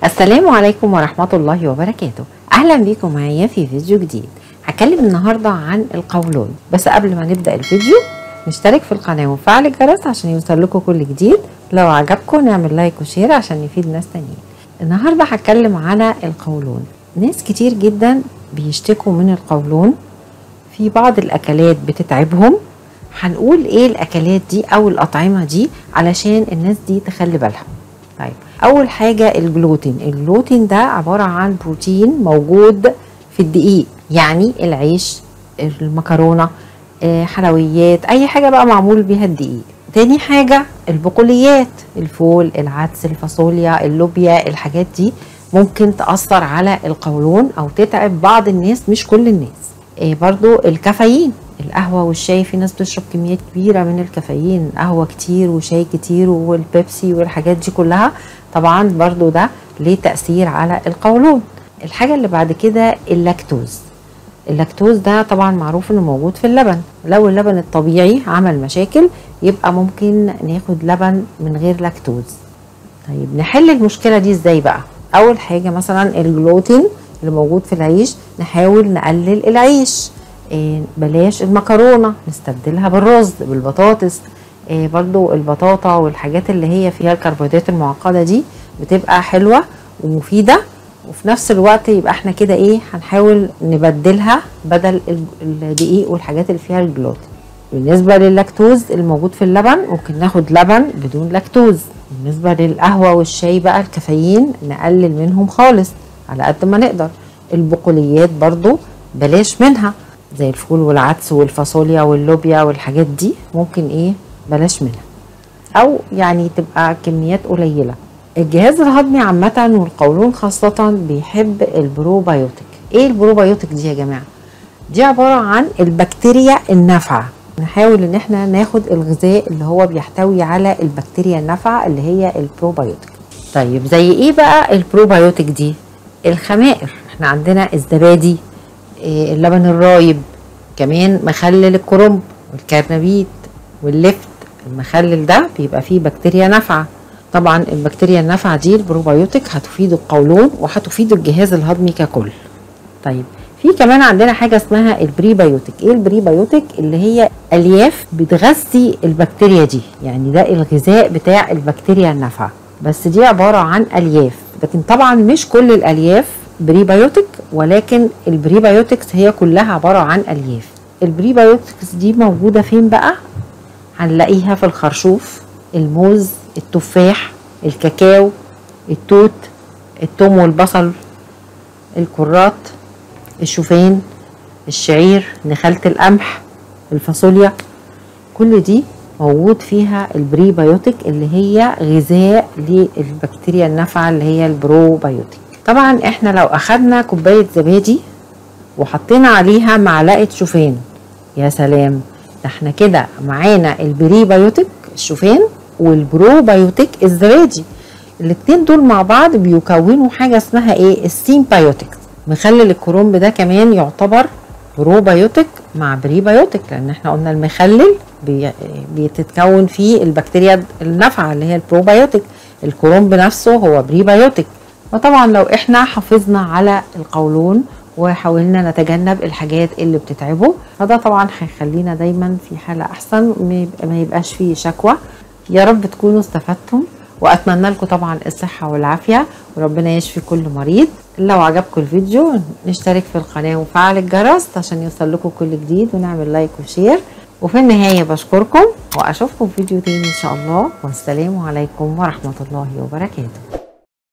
السلام عليكم ورحمة الله وبركاته أهلا بيكم معايا في فيديو جديد هتكلم النهاردة عن القولون بس قبل ما نبدأ الفيديو نشترك في القناة ونفعل الجرس عشان يوصل لكم كل جديد لو عجبكم نعمل لايك وشير عشان نفيد ناس تانيين النهاردة هتكلم على القولون ناس كتير جدا بيشتكوا من القولون في بعض الأكلات بتتعبهم هنقول ايه الاكلات دي او الاطعمه دي علشان الناس دي تخلي بالها طيب اول حاجه الجلوتين الجلوتين ده عباره عن بروتين موجود في الدقيق يعني العيش المكرونه آه، حلويات اي حاجه بقى معمول بيها الدقيق تاني حاجه البقوليات الفول العدس الفاصوليا اللوبيا الحاجات دي ممكن تاثر على القولون او تتعب بعض الناس مش كل الناس آه، برضو الكافيين القهوة والشاي في ناس بتشرب كميات كبيرة من الكافيين قهوة كتير وشاي كتير والبيبسي والحاجات دي كلها طبعا برضو ده ليه تأثير على القولون الحاجة اللي بعد كده اللاكتوز اللاكتوز ده طبعا معروف انه موجود في اللبن لو اللبن الطبيعي عمل مشاكل يبقى ممكن ناخد لبن من غير لاكتوز طيب نحل المشكلة دي ازاي بقى اول حاجة مثلا الجلوتين اللي موجود في العيش نحاول نقلل العيش إيه بلاش المكرونه نستبدلها بالرز بالبطاطس إيه برضو البطاطا والحاجات اللي هي فيها الكربوهيدرات المعقده دي بتبقى حلوه ومفيده وفي نفس الوقت يبقى احنا كده ايه هنحاول نبدلها بدل الدقيق والحاجات اللي فيها الجلوتين بالنسبة للاكتوز الموجود في اللبن ممكن ناخد لبن بدون لاكتوز بالنسبة للقهوة والشاي بقى الكافيين نقلل منهم خالص على قد ما نقدر البقوليات برضو بلاش منها زي الفول والعدس والفاصوليا واللوبيا والحاجات دي ممكن ايه بلاش منها او يعني تبقى كميات قليله الجهاز الهضمي عامه والقولون خاصه بيحب البروبايوتيك ايه البروبايوتيك دي يا جماعه دي عباره عن البكتيريا النافعه نحاول ان احنا ناخد الغذاء اللي هو بيحتوي على البكتيريا النافعه اللي هي البروبايوتيك طيب زي ايه بقى البروبايوتيك دي الخمائر احنا عندنا الزبادي اللبن الرايب كمان مخلل الكرنب والكرنبيت واللفت المخلل ده بيبقى فيه بكتيريا نافعه طبعا البكتيريا النافعه دي البروبايوتيك هتفيد القولون وهتفيد الجهاز الهضمي ككل طيب في كمان عندنا حاجه اسمها البريبايوتيك ايه البريبايوتيك اللي هي الياف بتغذي البكتيريا دي يعني ده الغذاء بتاع البكتيريا النافعه بس دي عباره عن الياف لكن طبعا مش كل الالياف بريبايوتيك ولكن البريبايوتكس هي كلها عبارة عن ألياف البريبايوتكس دي موجودة فين بقى هنلاقيها في الخرشوف الموز التفاح الكاكاو التوت التوم والبصل الكرات الشوفان الشعير نخالة القمح الفاصوليا كل دي موجود فيها البريبايوتيك اللي هي غذاء للبكتيريا النافعة اللي هي البروبايوتيك طبعا احنا لو اخدنا كوبايه زبادي وحطينا عليها معلقه شوفان يا سلام ده احنا كده معانا البريبايوتيك الشوفان والبروبايوتيك الزبادي الاتنين دول مع بعض بيكونوا حاجه اسمها ايه السيمبايوتيك مخلل الكرنب ده كمان يعتبر بروبايوتيك مع بريبايوتيك لان احنا قلنا المخلل بي بيتتكون فيه البكتيريا النافعه اللي هي البروبايوتيك الكرنب نفسه هو بريبايوتيك وطبعا لو احنا حافظنا على القولون وحاولنا نتجنب الحاجات اللي بتتعبه فده طبعا هيخلينا دايما في حالة احسن ما يبقاش فيه شكوى يا رب تكونوا استفدتم واتمنى لكم طبعا الصحة والعافية وربنا يشفي كل مريض لو عجبكم الفيديو نشترك في القناة وفعل الجرس عشان يوصل لكم كل جديد ونعمل لايك وشير وفي النهاية بشكركم واشوفكم في فيديو تاني ان شاء الله والسلام عليكم ورحمة الله وبركاته